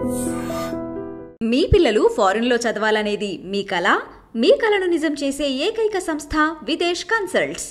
మీ పిల్లలు ఫారెన్లో చదవాలనేది మీ కల మీ కలను నిజం చేసే ఏకైక సంస్థ విదేశ్ కన్సల్ట్స్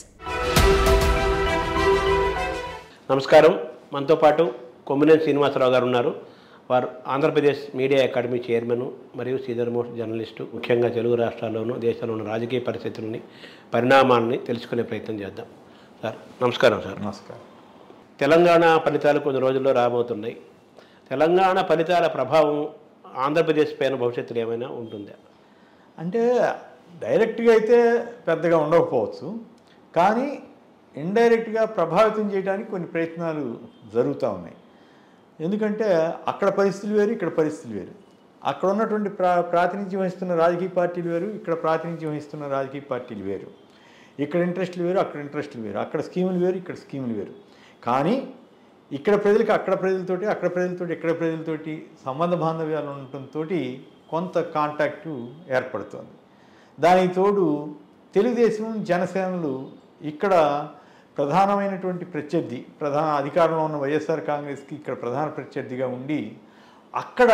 నమస్కారం మనతో పాటు కొమ్మినేని శ్రీనివాసరావు గారు ఉన్నారు వారు ఆంధ్రప్రదేశ్ మీడియా అకాడమీ చైర్మన్ మరియు సీనియర్ మోస్ట్ జర్నలిస్టు ముఖ్యంగా తెలుగు రాష్ట్రాల్లోనూ దేశంలో ఉన్న రాజకీయ పరిస్థితులని పరిణామాన్ని తెలుసుకునే ప్రయత్నం చేద్దాం సార్ నమస్కారం సార్ నమస్కారం తెలంగాణ ఫలితాలు కొన్ని రోజుల్లో రాబోతున్నాయి తెలంగాణ ఫలితాల ప్రభావం ఆంధ్రప్రదేశ్ పైన భవిష్యత్తులో ఏమైనా ఉంటుందా అంటే డైరెక్ట్గా అయితే పెద్దగా ఉండకపోవచ్చు కానీ ఇండైరెక్ట్గా ప్రభావితం చేయడానికి కొన్ని ప్రయత్నాలు జరుగుతూ ఉన్నాయి ఎందుకంటే అక్కడ పరిస్థితులు వేరు ఇక్కడ పరిస్థితులు వేరు అక్కడ ఉన్నటువంటి ప్రా ప్రాతినిధ్యం వహిస్తున్న రాజకీయ పార్టీలు వేరు ఇక్కడ ప్రాతినిధ్యం వహిస్తున్న రాజకీయ పార్టీలు వేరు ఇక్కడ ఇంట్రెస్ట్లు వేరు అక్కడ ఇంట్రెస్ట్లు వేరు అక్కడ స్కీములు వేరు ఇక్కడ స్కీములు వేరు కానీ ఇక్కడ ప్రజలకి అక్కడ ప్రజలతోటి అక్కడ ప్రజలతోటి ఇక్కడ ప్రజలతోటి సంబంధ బాంధవ్యాలు ఉండటంతో కొంత కాంటాక్టు ఏర్పడుతుంది దానికి తోడు తెలుగుదేశం జనసేనలు ఇక్కడ ప్రధానమైనటువంటి ప్రత్యర్థి ప్రధాన అధికారంలో ఉన్న వైఎస్ఆర్ కాంగ్రెస్కి ఇక్కడ ప్రధాన ప్రత్యర్థిగా ఉండి అక్కడ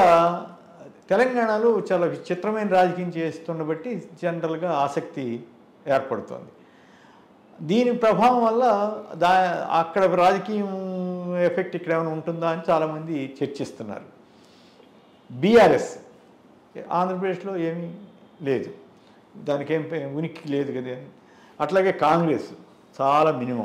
తెలంగాణలో చాలా విచిత్రమైన రాజకీయం చేస్తున్న బట్టి జనరల్గా ఆసక్తి ఏర్పడుతోంది దీని ప్రభావం వల్ల దా అక్కడ రాజకీయం ఎఫెక్ట్ ఇక్కడ ఏమైనా ఉంటుందా అని చాలామంది చర్చిస్తున్నారు బీఆర్ఎస్ ఆంధ్రప్రదేశ్లో ఏమీ లేదు దానికి ఏం పే- ఉనికి లేదు కదా అట్లాగే కాంగ్రెస్ చాలా మినిమం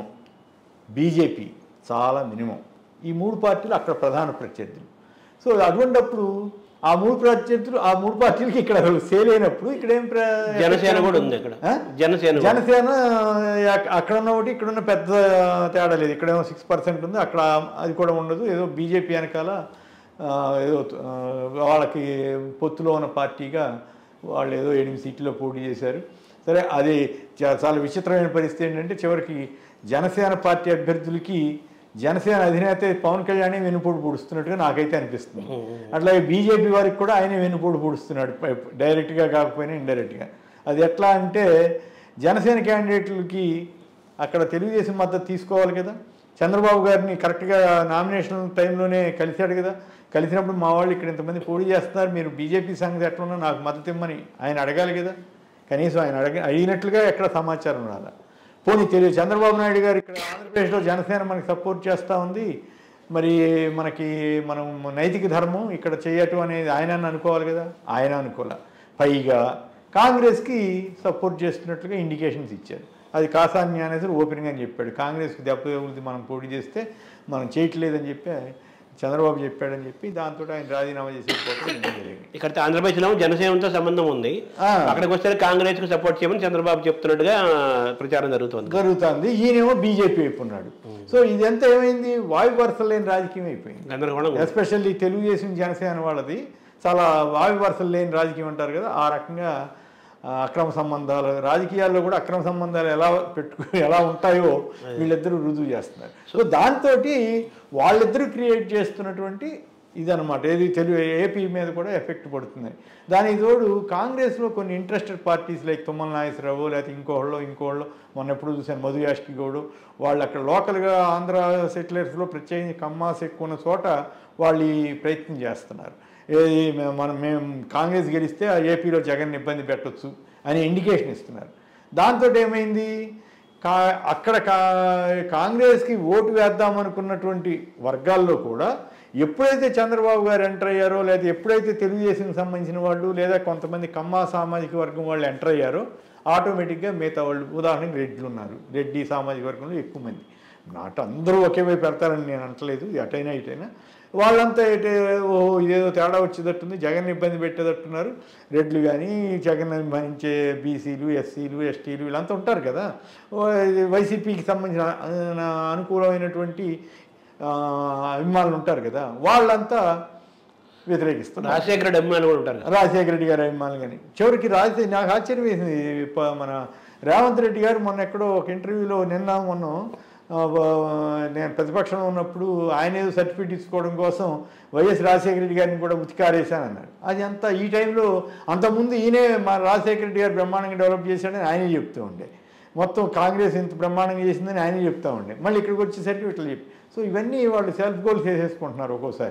బీజేపీ చాలా మినిమం ఈ మూడు పార్టీలు అక్కడ ప్రధాన ప్రత్యర్థులు సో అటువంటప్పుడు ఆ మూడు ప్రత్యర్థులు ఆ మూడు పార్టీలకి ఇక్కడ సేల్ అయినప్పుడు ఇక్కడ ఏం ప్ర- జనసేన కూడా ఉంది ఇక్కడ ఆ? జనసేన కూడా. జనసేన అక్- అక్కడ ఉన్న ఒకటి ఇక్కడ ఉన్న పెద్ద తేడా లేదు ఇక్కడేమో సిక్స్ పర్సెంట్ ఉంది అక్కడ అది కూడా ఉండదు ఏదో బీజేపీ వెనకాల ఆ, ఏదో ఆ, వాళ్ళకి పొత్తులో ఉన్న పార్టీగా వాళ్ళు ఏదో ఎనిమిది సీట్లో పోటీ చేశారు సరే అది చా- చాలా విచిత్రమైన పరిస్థితి ఏంటంటే చివరికి జనసేన పార్టీ అభ్యర్థులకి జనసేన అధినేత పవన్ కళ్యాణ్ వెన్నుపోటు పొడుస్తున్నట్టుగా నాకైతే అనిపిస్తుంది అట్లాగే బీజేపీ వారికి కూడా ఆయనే వెన్నుపోటు పొడుస్తున్నాడు ప- డైరెక్ట్గా కాకపోయినా ఇండైరెక్ట్గా అది ఎట్లా అంటే జనసేన క్యాండిడేట్లకి అక్కడ తెలుగుదేశం మద్దతు తీసుకోవాలి కదా చంద్రబాబు గారిని కరెక్ట్గా నామినేషన్ టైంలోనే కలిశాడు కదా కలిసినప్పుడు మా వాళ్ళు ఇక్కడ ఇంతమంది పోటీ చేస్తున్నారు మీరు బీజేపీ సంగతి ఎట్లా ఉన్నా నాకు మద్దతు ఇమ్మని ఆయన అడగాలి కదా కనీసం ఆయన అడగ అడిగినట్లుగా ఎక్కడ సమాచారం రాలా పోనీ తెలియదు చంద్రబాబు నాయుడు గారు ఇక్కడ ఆంధ్రప్రదేశ్లో జనసేన మనకి సపోర్ట్ చేస్తూ ఉంది మరి మనకి మనం నైతిక ధర్మం ఇక్కడ చేయటం అనేది ఆయన అనుకోవాలి కదా ఆయన అనుకోలే పైగా కాంగ్రెస్కి సపోర్ట్ చేస్తున్నట్లుగా ఇండికేషన్స్ ఇచ్చారు అది కాసాని జ్ఞానేశ్వర్ ఓపెన్గా అని చెప్పాడు కాంగ్రెస్కి దెబ్బ తగులుతుంది మనం పోటీ చేస్తే మనం చేయట్లేదని చెప్పి చంద్రబాబు చెప్పాడని చెప్పి దాంతో ఆయన రాజీనామా చేసి పోవడం జరిగింది ఇక్కడ ఆంధ్రప్రదేశ్లో జనసేనతో సంబంధం ఉంది ఆ. అక్కడికి వస్తే కాంగ్రెస్ కు సపోర్ట్ చేయమని చంద్రబాబు చెప్తున్నట్టుగా ప్రచారం జరుగుతోంది జరుగుతుంది ఈయనేమో బీజేపీ వైపు ఉన్నాడు సో ఇదంతా ఏమైంది వాయు వరుసలు లేని రాజకీయం అయిపోయింది గందరగోళం ఉంది. ఎస్పెషల్లీ తెలుగుదేశం జనసేన వాళ్ళది చాలా వాయు వరుసలు లేని రాజకీయం అంటారు కదా ఆ రకంగా ఆ, అక్రమ సంబంధాలు రాజకీయాల్లో కూడా అక్రమ సంబంధాలు ఎలా పెట్టుకు ఎలా ఉంటాయో వీళ్ళిద్దరూ రుజువు చేస్తున్నారు సో దాంతో వాళ్ళిద్దరూ క్రియేట్ చేస్తున్నటువంటి ఇదనమాట ఏది తెలుగు ఏపీ మీద కూడా ఎఫెక్ట్ పడుతుంది దానికి తోడు కాంగ్రెస్లో కొన్ని interested parties like Tummala Nageswara Rao లేకపోతే ఇంకోళ్ళు ఇంకోళ్ళు మొన్న ఎప్పుడు చూశాను మధు యాష్కి గౌడు వాళ్ళు అక్కడ లోకల్గా ఆంధ్ర సెటిలర్స్లో ప్రత్యేకించి కమ్మాస్ ఎక్కువ ఉన్న చోట వాళ్ళు ఈ ప్రయత్నం చేస్తున్నారు ఏది మే- మనం మేము కాంగ్రెస్ గెలిస్తే ఆ ఏపీలో జగన్ ఇబ్బంది పెట్టొచ్చు అని ఇండికేషన్ ఇస్తున్నారు దాంతో ఏమైంది కా అక్కడ కా కాంగ్రెస్కి ఓటు వేద్దాం అనుకున్నటువంటి వర్గాల్లో కూడా ఎప్పుడైతే చంద్రబాబు గారు ఎంటర్ అయ్యారో లేదా ఎప్పుడైతే తెలుగుదేశం సంబంధించిన వాళ్ళు లేదా కొంతమంది కమ్మా సామాజిక వర్గం వాళ్ళు ఎంటర్ అయ్యారో ఆటోమేటిక్గా మిగతా వాళ్ళు ఉదాహరణకి రెడ్లు ఉన్నారు రెడ్డి సామాజిక వర్గంలో ఎక్కువ మంది నాట్ అందరూ ఒకే వైపు పెడతారని నేను అంటలేదు ఇది అటైనా ఇటైనా వాళ్ళంతా ఇటే ఓ ఇదేదో తేడా వచ్చేటట్టుంది జగన్ ఇబ్బంది పెట్టేటట్టున్నారు రెడ్లు కానీ జగన్ అభిమానించే బీసీలు ఎస్సీలు ఎస్టీలు వీళ్ళంతా ఉంటారు కదా ఓ ఇది వైసీపీకి సంబంధించిన ఆ, అనుకూలమైనటువంటి ఆ, అభిమానులు ఉంటారు కదా వాళ్ళంతా వ్యతిరేకిస్తున్నారు రాజశేఖర రెడ్డి అభిమానులు కూడా ఉంటారు రాజశేఖర రెడ్డి గారు అభిమానులు కానీ చివరికి రాజశేఖర్ నాకు ఆశ్చర్యం వేసింది ప- మన రేవంత్ రెడ్డి గారు మొన్న ఎక్కడో ఒక ఇంటర్వ్యూలో నిన్న మొన్న ఆ, బ- నేను ప్రతిపక్షంలో ఉన్నప్పుడు ఆయన ఏదో సర్టిఫికేట్ ఇచ్చుకోవడం కోసం వైఎస్ రాజశేఖర రెడ్డి గారిని కూడా ఉతికారేశాను అన్నాడు అది అంతా ఈ టైంలో అంతకుముందు ఈయనే మా రాజశేఖర రెడ్డి గారు బ్రహ్మాండంగా డెవలప్ చేశాడని ఆయనే చెప్తూ ఉండే మొత్తం కాంగ్రెస్ ఇంత బ్రహ్మాండంగా చేసిందని ఆయనే చెప్తా ఉండే మళ్ళీ ఇక్కడికి వచ్చేసరికి ఇట్లా చెప్పి సో ఇవన్నీ వాళ్ళు సెల్ఫ్ గోల్స్ చేసేసుకుంటున్నారు ఒక్కోసారి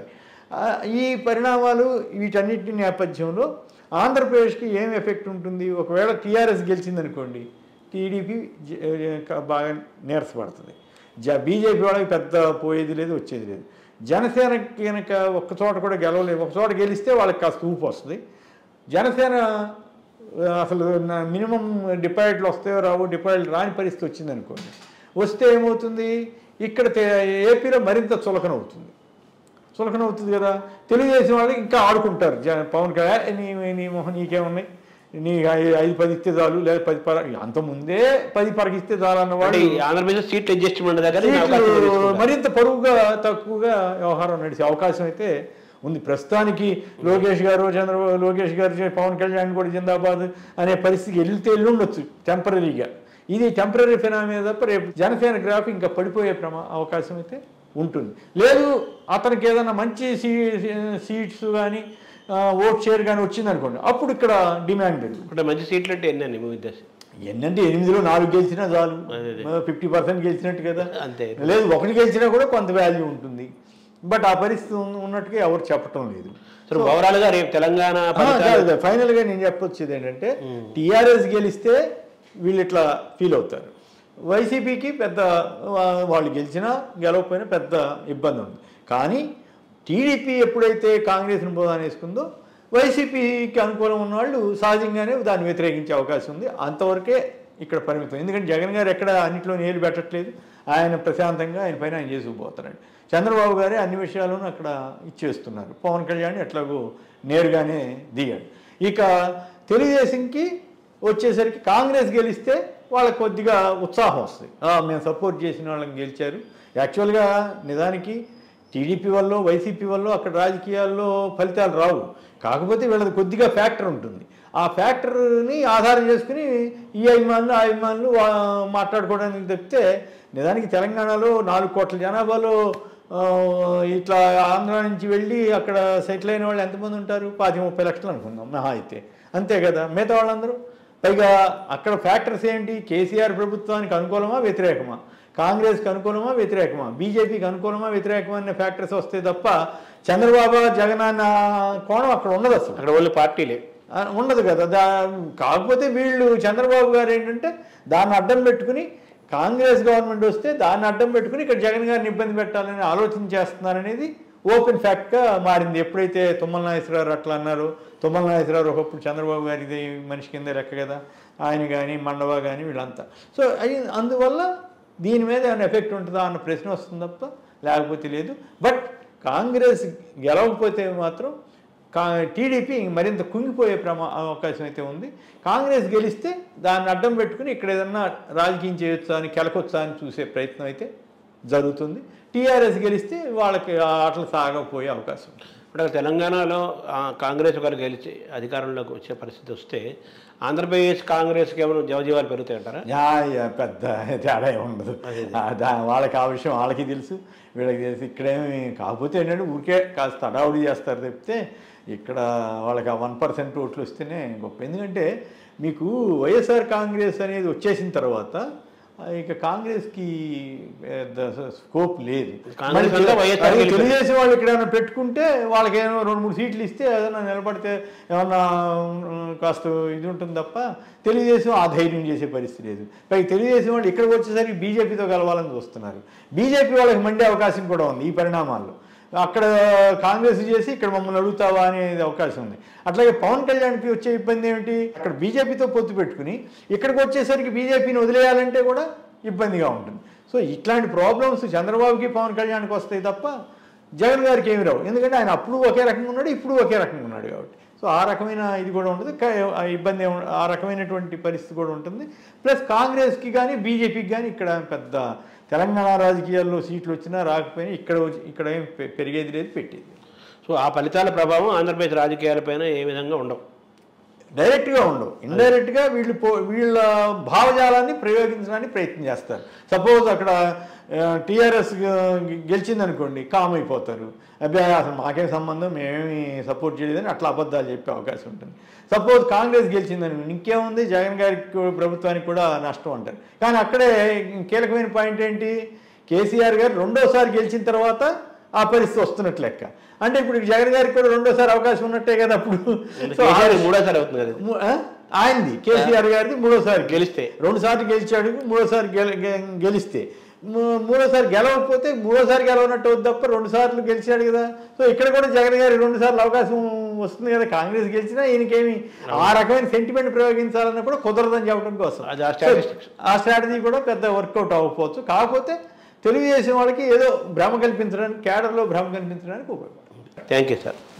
ఆ, ఈ పరిణామాలు వీటన్నిటి నేపథ్యంలో ఆంధ్రప్రదేశ్కి ఏం ఎఫెక్ట్ ఉంటుంది ఒకవేళ టీఆర్ఎస్ గెలిచిందనుకోండి టీడీపీ జ- క- బాగా నీరసపడుతుంది జ బీజేపీ వాళ్ళకి పెద్ద పోయేది లేదు వచ్చేది లేదు జనసేనకి కనుక ఒక్క చోట కూడా గెలవలేదు ఒక చోట గెలిస్తే వాళ్ళకి కాస్త ఊపు వస్తుంది జనసేన ఆ, అసలు నా మినిమం డిపాజిట్లు వస్తాయో రావు డిపాజిట్లు రాని పరిస్థితి వచ్చింది అనుకోండి వస్తే ఏమవుతుంది ఇక్కడ తే- ఏపీలో మరింత చులకన అవుతుంది చులకన అవుతుంది కదా తెలుగుదేశం వాళ్ళు ఇంకా ఆడుకుంటారు జ పవన్ కళ్యాణ్ నీ నీ మొహం నీకేమున్నాయి నీ ఐ- ఐదు పది ఇస్తే చాలు లేదా పది పర అంత ముందే పది పరకిస్తే చాలు అంటే అన్నవాడు ఈ ఆంధ్రప్రదేశ్ సీట్ అడ్జస్ట్మెంట్ దగ్గర ఈ అవకాశం సీట్లు తీసుకుంటారు. మరింత పరువుగా తక్కువగా వ్యవహారం నడిచే అవకాశం అయితే ఉంది ప్రస్తుతానికి లోకేష్ గారు చంద్రబాబు లోకేష్ గారు చే- పవన్ కళ్యాణ్ కూడా జిందాబాద్ అనే పరిస్థితికి వెళ్తే వెళ్ళి ఉండొచ్చు టెంపరీగా ఇది టెంపరీ ఫినామినా తప్ప రేపు జనసేన గ్రాఫ్ ఇంకా పడిపోయే ప్రమా అవకాశం అయితే ఉంటుంది లేదు అతనికి ఏదైనా మంచి సీ సీట్స్ కానీ ఓట్ షేర్ కానీ వచ్చిందనుకోండి అప్పుడు ఇక్కడ డిమాండ్ పెరుగుతుంది అంటే మంచి సీట్లు అంటే ఎన్ని మీ ఉద్దేశం ఎన్నంటే ఎనిమిదిలో నాలుగు గెలిచినా చాలు అదే అదే. ఫిఫ్టీ పర్సెంట్ గెలిచినట్టు కదా అంతే. లేదు ఒకటి గెలిచినా కూడా కొంత వాల్యూ ఉంటుంది బట్ ఆ పరిస్థితి ఉన్న- ఉన్నట్టుగా ఎవరు చెప్పటం లేదు సరే ఓవరాల్ గా రేపు తెలంగాణ ఫలితాలు ఫైనల్ గా నేను చెప్పొచ్చేది ఏంటంటే టీఆర్ఎస్ గెలిస్తే వీళ్ళు ఇట్లా ఫీల్ అవుతారు వైసీపీకి పెద్ద వా- వాళ్ళు గెలిచినా గెలవకపోయినా పెద్ద ఇబ్బంది ఉంది కానీ టీడీపీ ఎప్పుడైతే కాంగ్రెస్ని బోధాన వేసుకుందో వైసీపీకి అనుకూలం ఉన్న వాళ్ళు సహజంగానే దాన్ని వ్యతిరేకించే అవకాశం ఉంది అంతవరకే ఇక్కడ పరిమితం ఎందుకంటే జగన్ గారు ఎక్కడ అన్నింటిలో నీళ్ళు పెట్టట్లేదు ఆయన ప్రశాంతంగా ఆయన పైన ఆయన చేసుకుపోతారండి చంద్రబాబు గారే అన్ని విషయాలను అక్కడ ఇచ్చేస్తున్నారు పవన్ కళ్యాణ్ ఎట్లాగో నేరుగానే దిగాడు ఇక తెలుగుదేశంకి వచ్చేసరికి కాంగ్రెస్ గెలిస్తే వాళ్ళకి కొద్దిగా ఉత్సాహం వస్తుంది "ఆ, మేము సపోర్ట్ చేసిన వాళ్ళని గెలిచారు యాక్చువల్గా నిజానికి టీడీపీ వల్ల వైసీపీ వల్ల అక్కడ రాజకీయాల్లో ఫలితాలు రావు కాకపోతే వీళ్ళది కొద్దిగా ఫ్యాక్టర్ ఉంటుంది ఆ ఫ్యాక్టర్ని ఆధారం చేసుకుని ఈ అభిమానులు ఆ అభిమానులు వా- మాట్లాడుకోవడానికి తప్పితే నిజానికి తెలంగాణలో నాలుగు కోట్ల జనాభాలో ఆ, ఇట్లా ఆంధ్ర నుంచి వెళ్ళి అక్కడ సెటిల్ అయిన వాళ్ళు ఎంతమంది ఉంటారు పాతి ముప్పై లక్షలు అనుకుందాం మహా అయితే అంతే కదా మిగతా వాళ్ళందరూ పైగా అక్కడ ఫ్యాక్టర్స్ ఏంటి కేసీఆర్ ప్రభుత్వానికి అనుకూలమా వ్యతిరేకమా కాంగ్రెస్కి అనుకూలమా వ్యతిరేకమా బీజేపీకి అనుకూలమా వ్యతిరేకమా అనే ఫ్యాక్టర్స్ వస్తే తప్ప చంద్రబాబు జగన్ అన్న కోణం అక్కడ ఉండదు అసలు అక్కడ ఓన్లీ పార్టీలే ఆ, ఉండదు కదా దా కాకపోతే వీళ్ళు చంద్రబాబు గారు ఏంటంటే దాన్ని అడ్డం పెట్టుకుని కాంగ్రెస్ గవర్నమెంట్ వస్తే దాన్ని అడ్డం పెట్టుకుని ఇక్కడ జగన్ గారిని ఇబ్బంది పెట్టాలని ఆలోచన చేస్తున్నారనేది ఓపెన్ ఫ్యాక్ట్గా మారింది ఎప్పుడైతే తుమ్మల నాగేశ్వరరావు అట్లా అన్నారు తుమ్మల నాగేశ్వరరావు ఒకప్పుడు చంద్రబాబు గారిది మనిషి కింద లెక్క కదా ఆయన కానీ మండవ కానీ వీళ్ళంతా సో అయి అందువల్ల దీని మీద ఏమైనా ఎఫెక్ట్ ఉంటుందా అన్న ప్రశ్న వస్తుంది తప్ప లేకపోతే లేదు బట్ కాంగ్రెస్ గెలవకపోతే మాత్రం కా టీడీపీ మరింత కుంగిపోయే ప్రమా అవకాశం అయితే ఉంది కాంగ్రెస్ గెలిస్తే దాన్ని అడ్డం పెట్టుకుని ఇక్కడ ఏదన్నా రాజకీయం చేయొచ్చా అని కెలకొచ్చా అని చూసే ప్రయత్నం అయితే జరుగుతుంది టీఆర్ఎస్ గెలిస్తే వాళ్ళకి ఆ ఆటలు సాగకపోయే అవకాశం ఉంది ఇప్పుడు అక్కడ తెలంగాణలో ఆ, కాంగ్రెస్ ఒకరు గెలిచి అధికారంలోకి వచ్చే పరిస్థితి వస్తే ఆంధ్రప్రదేశ్ కాంగ్రెస్కి ఏమైనా జవజీవాలు పెరుగుతాయంటారా యా, యా, పెద్ద తేడా ఏం ఉండదు ఆ, దా- వాళ్ళకి ఆ విషయం వాళ్ళకి తెలుసు వీళ్ళకి తెలుసు ఇక్కడేమి కాకపోతే ఏంటంటే ఊరికే కాస్త అడావుడి చేస్తారు తప్పితే ఇక్కడ వాళ్ళకి ఆ వన్ పర్సెంట్ ఓట్లు వస్తేనే గొప్ప ఎందుకంటే మీకు వైఎస్ఆర్ కాంగ్రెస్ అనేది వచ్చేసిన తర్వాత ఆ, ఇక కాంగ్రెస్కి పెద్ద స్కోప్ లేదు కాంగ్రెస్ మళ్ళీ వల్ల వైఎస్ఆర్ అదే గెలిపారు. తెలుగుదేశం వాళ్ళు ఇక్కడ ఏమైనా పెట్టుకుంటే వాళ్ళకి ఏమైనా రెండు మూడు సీట్లు ఇస్తే ఏదైనా నిలబడితే ఏమన్నా ఉమ్, కాస్త ఇది ఉంటుంది తప్ప తెలుగుదేశం ఆ ధైర్యం చేసే పరిస్థితి లేదు పైగా తెలుగుదేశం వాళ్ళు ఇక్కడికి వచ్చేసరికి బీజేపీతో కలవాలని చూస్తున్నారు బీజేపీ వాళ్ళకి మండే అవకాశం కూడా ఉంది ఈ పరిణామాల్లో అక్కడ కాంగ్రెస్ చేసి ఇక్కడ మమ్మల్ని అడుగుతావా అనేది అవకాశం ఉంది అట్లాగే పవన్ కళ్యాణ్కి వచ్చే ఇబ్బంది ఏమిటి అక్కడ బీజేపీతో పొత్తు పెట్టుకుని ఇక్కడికి వచ్చేసరికి బీజేపీని వదిలేయాలంటే కూడా ఇబ్బందిగా ఉంటుంది సో ఇట్లాంటి ప్రాబ్లమ్స్ చంద్రబాబుకి పవన్ కళ్యాణ్కి వస్తాయి తప్ప జగన్ గారికి ఏమి రావు ఎందుకంటే ఆయన అప్పుడు ఒకే రకంగా ఉన్నాడు ఇప్పుడు ఒకే రకంగా ఉన్నాడు కాబట్టి సో ఆ రకమైన ఇది కూడా ఉంటుంది కా- ఆ ఇబ్బంది ఏమి- ఆ రకమైనటువంటి పరిస్థితి కూడా ఉంటుంది ప్లస్ కాంగ్రెస్కి కానీ బీజేపీకి కానీ ఇక్కడ పెద్ద తెలంగాణ రాజకీయాల్లో సీట్లు వచ్చినా రాకపోయినా ఇక్కడ వచ్చి- ఇక్కడ ఏం పె- పెరిగేది లేదు పెట్టేది సో ఆ ఫలితాల ప్రభావం ఆంధ్రప్రదేశ్ రాజకీయాలపైన ఏ విధంగా ఉండవు డైరెక్ట్గా ఉండవు ఇండైరెక్ట్గా వీళ్ళు పో వీళ్ళ భావజాలాన్ని ప్రయోగించడానికి ప్రయత్నం చేస్తారు సపోజ్ అక్కడ టీఆర్ఎస్ గెలిచింది అనుకోండి కామ్ అయిపోతారు అబ్బాయి అసలు మాకేం సంబంధం మేమేమి సపోర్ట్ చేయలేదని అట్లా అబద్ధాలు చెప్పే అవకాశం ఉంటుంది సపోజ్ కాంగ్రెస్ గెలిచిందని ఇంకేముంది జగన్ గారికి కూడా- ప్రభుత్వానికి కూడా నష్టం అంటారు కానీ అక్కడే కీలకమైన పాయింట్ ఏంటి కేసీఆర్ గారు రెండోసారి గెలిచిన తర్వాత ఆ పరిస్థితి వస్తున్నట్లు లెక్క అంటే ఇప్పుడు జగన్ గారికి కూడా రెండోసారి అవకాశం ఉన్నట్టే కదా అప్పుడు సో కేసీఆర్ మూడోసారి అవుతుంది కదా ఇది. ము- ఆ? ఆయనది కేసీఆర్ గారిది మూడోసారి గెలిస్తే. రెండు సార్లు గెలిచాడు మూడోసారి గెల- గె- గెలిస్తే మూ- మూడోసారి గెలవకపోతే మూడోసారి గెలవనట్టు అవుతుంది తప్ప రెండు సార్లు గెలిచాడు కదా సో ఇక్కడ కూడా జగన్ గారి రెండు సార్లు అవకాశం వస్తుంది కదా కాంగ్రెస్ గెలిచినా ఈయనకేమి ఆ రకమైన సెంటిమెంట్ ప్రయోగించాలన్నా కూడా కుదరదని చెప్పడం కోసం అది ఆ statistics. ఆ స్ట్రాటజీ కూడా పెద్ద వర్కౌట్ అవ్వకపోవచ్చు కాకపోతే తెలుగుదేశం వాళ్ళకి ఏదో భ్రమ కల్పించడానికి కేడర్లో భ్రమ కల్పించడానికి ఉపయోగపడుతుంది థ్యాంక్ యూ సార్